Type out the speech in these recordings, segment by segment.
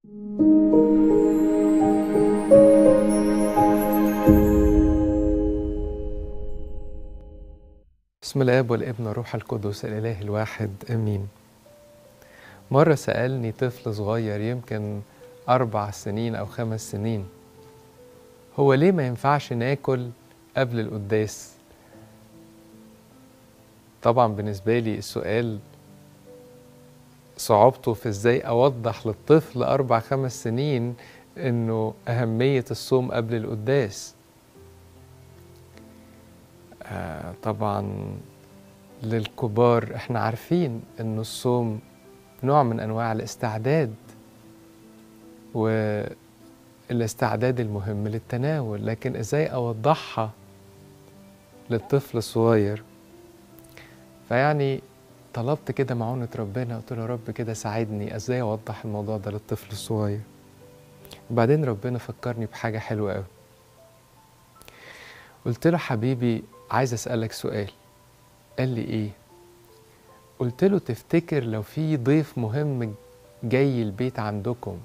بسم الاب والابن والروح القدس الاله الواحد امين مره سالني طفل صغير يمكن اربع سنين او خمس سنين هو ليه ما ينفعش ناكل قبل القداس طبعا بالنسبه لي السؤال صعوبته في ازاي اوضح للطفل اربع خمس سنين انه اهميه الصوم قبل القداس آه طبعا للكبار احنا عارفين ان الصوم نوع من انواع الاستعداد والاستعداد المهم للتناول لكن ازاي اوضحها للطفل الصغير فيعني طلبت كده معونة ربنا قلت له يا رب كده ساعدني ازاي اوضح الموضوع ده للطفل الصغير وبعدين ربنا فكرني بحاجة حلوة قوي قلت له حبيبي عايز اسألك سؤال قال لي ايه قلت له تفتكر لو في ضيف مهم جاي البيت عندكم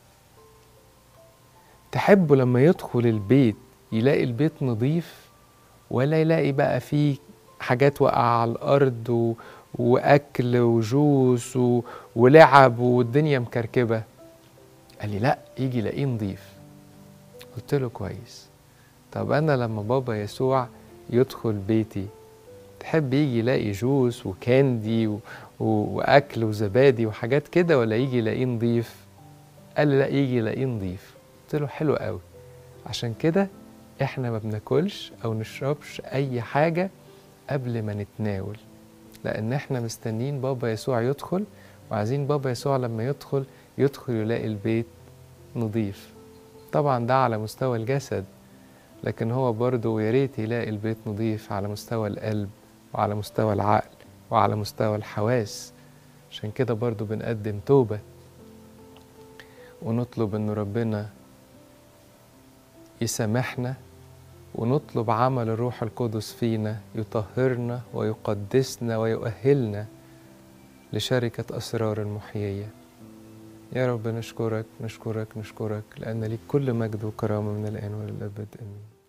تحبوا لما يدخل البيت يلاقي البيت نظيف ولا يلاقي بقى فيه حاجات واقعة على الأرض و... وأكل وجوس و... ولعب والدنيا مكركبة قال لي لا يجي يلاقيه نظيف قلت له كويس طب أنا لما بابا يسوع يدخل بيتي تحب يجي يلاقي جوس وكاندي و... و... وأكل وزبادي وحاجات كده ولا يجي يلاقيه نظيف قال لي لا يجي يلاقيه نظيف قلت له حلو قوي عشان كده احنا ما بناكلش او نشربش اي حاجه قبل ما نتناول لان احنا مستنيين بابا يسوع يدخل وعايزين بابا يسوع لما يدخل يدخل يلاقي البيت نظيف طبعا ده على مستوى الجسد لكن هو برضه يا ريت يلاقي البيت نظيف على مستوى القلب وعلى مستوى العقل وعلى مستوى الحواس عشان كده برضه بنقدم توبه ونطلب ان ربنا يسامحنا ونطلب عمل الروح القدس فينا يطهرنا ويقدسنا ويؤهلنا لشركة أسرار المحيية يا رب نشكرك نشكرك نشكرك لأن ليك كل مجد وكرامة من الآن وللأبد آمين